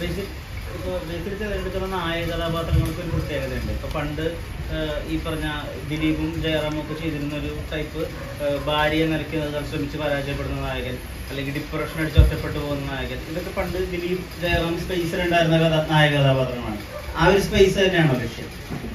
basic ഇപ്പോൾ ബേസിൽ തിരഞ്ഞെടുക്കുന്ന നായക കഥാപാത്രങ്ങൾക്ക് ഒരു പ്രത്യേകതയുണ്ട് ഇപ്പൊ പണ്ട് ഏഹ്, ഈ പറഞ്ഞ ദിലീപും ജയറാമും ഒക്കെ ചെയ്തിരുന്ന ഒരു ടൈപ്പ് ഭാര്യയെ നിലയ്ക്കുന്നത് ശ്രമിച്ച് പരാജയപ്പെടുന്ന നായകൻ അല്ലെങ്കിൽ ഡിപ്രഷൻ അടിച്ച് ഒറ്റപ്പെട്ടു പോകുന്ന നായകൻ ഇതൊക്കെ പണ്ട് ദിലീപ് ജയറാം സ്പേസിലുണ്ടായിരുന്ന കഥ നായക കഥാപാത്രങ്ങളാണ് ആ ഒരു സ്പേസ് തന്നെയാണോ ലക്ഷ്യം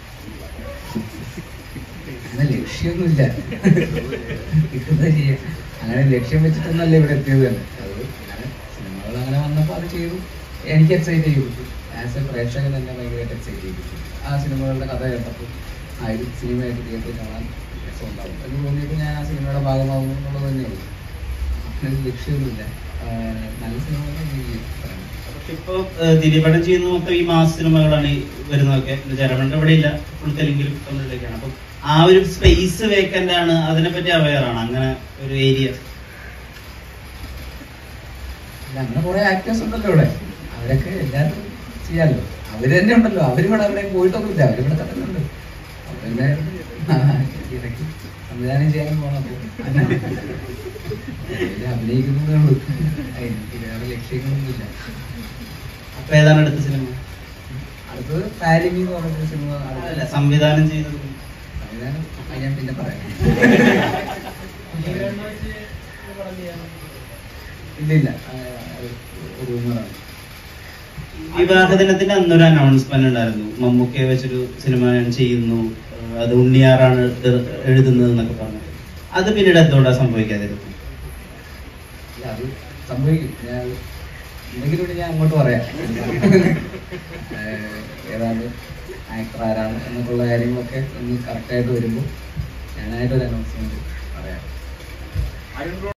അങ്ങനെ ലക്ഷ്യമൊന്നുമില്ല കിട്ടുന്നത് ചെയ്യാം അങ്ങനെ ലക്ഷ്യം വെച്ചിട്ടൊന്നല്ല ഇവിടെ എത്തിയത് തന്നെ അത് അങ്ങനെ സിനിമകൾ അങ്ങനെ വന്നപ്പോൾ അത് ചെയ്തു എനിക്ക് എക്സൈറ്റ് ചെയ്യിപ്പിച്ചു ആസ് എ പ്രേക്ഷകൻ തന്നെ ഭയങ്കരമായിട്ട് എക്സൈറ്റ് ചെയ്യിപ്പിച്ചു ആ സിനിമകളുടെ കഥ കേട്ടപ്പോൾ ആ ഒരു സിനിമയായിട്ട് തിയേറ്ററിൽ കാണാൻ രസമുണ്ടാവും എന്ന് തോന്നിയപ്പോൾ ഞാൻ ആ സിനിമയുടെ ഭാഗമാകുന്നു എന്നുള്ളത് തന്നെയുള്ളൂ അങ്ങനെ ഒരു ലക്ഷ്യമൊന്നുമില്ല ആ, നല്ല സിനിമകൾ ചെയ്യും പക്ഷെ ഇപ്പൊ ദിലീപടം ചെയ്യുന്ന മൊത്തം ഈ മാസ് സിനിമകളാണ് ഈ വരുന്നതൊക്കെ ജയറാമന്റെ ഇവിടെ ഇല്ല ഫുൾ തെലുങ്കിലും തമിഴിലേക്കാണ് അപ്പൊ ആ ഒരു സ്പേസ് വേക്കന്റ് ആണ് അതിനെപ്പറ്റി അവയർ ആണ് അങ്ങനെ ഒരു ഏരിയ അല്ല, അങ്ങനെ കുറെ ആക്ടേഴ്സ് ഉണ്ടല്ലോ ഇവിടെ അവരൊക്കെ എല്ലാവരും ചെയ്യാലോ അവര് തന്നെ ഉണ്ടല്ലോ അവരിവിടെ എവിടെയും പോയിട്ടൊന്നുമില്ല അവരിവിടെ തന്നെ ഉണ്ട് അവരെന്നെ ഇടയ്ക്ക് സംവിധാനം ചെയ്യാനും പോണം അപ്പൊ അതില് അഭിനയിക്കുന്നതേ ഉള്ളൂ എനിക്ക് വേറെ ലക്ഷ്യങ്ങളൊന്നുമില്ല അപ്പൊ ഏതാണ് അടുത്ത സിനിമ അടുത്തത് പാരിമി എന്ന് പറഞ്ഞൊരു സിനിമ അല്ല സംവിധാനം ചെയ്തത് സംവിധാനം അത് ഞാൻ പിന്നെ പറയാം ഇല്ല ഇല്ല ആ, അത് ഒരു റൂമറാണ് വിവാഹ ദിനത്തിന്റെ അന്നൊരു അനൗൺസ്മെന്റ് ഉണ്ടായിരുന്നു മമ്മൂക്കയെ വെച്ചൊരു സിനിമ ഞാൻ ചെയ്യുന്നു ഏഹ് അത് ഉണ്ണിയാറാണ് ഇത് എഴുതുന്നത് എന്നൊക്കെ പറഞ്ഞു അത് പിന്നീട് എന്തുകൊണ്ടാണ് സംഭവിക്കാതിരുന്നത് ഇല്ല, അത് സംഭവിക്കും ഞാൻ അത് എന്തെങ്കിലും കൂടി ഞാൻ അങ്ങോട്ട് പറയാം ഏഹ് ഏതാണ് ആക്ടർ ആരാണ് എന്നൊക്കെയുള്ള കാര്യങ്ങളൊക്കെ ഒന്ന് കറക്റ്റായിട്ട് വരുമ്പോൾ ഞാനായിട്ടൊരു അനൗൺസ്മെന്റ് പറയാം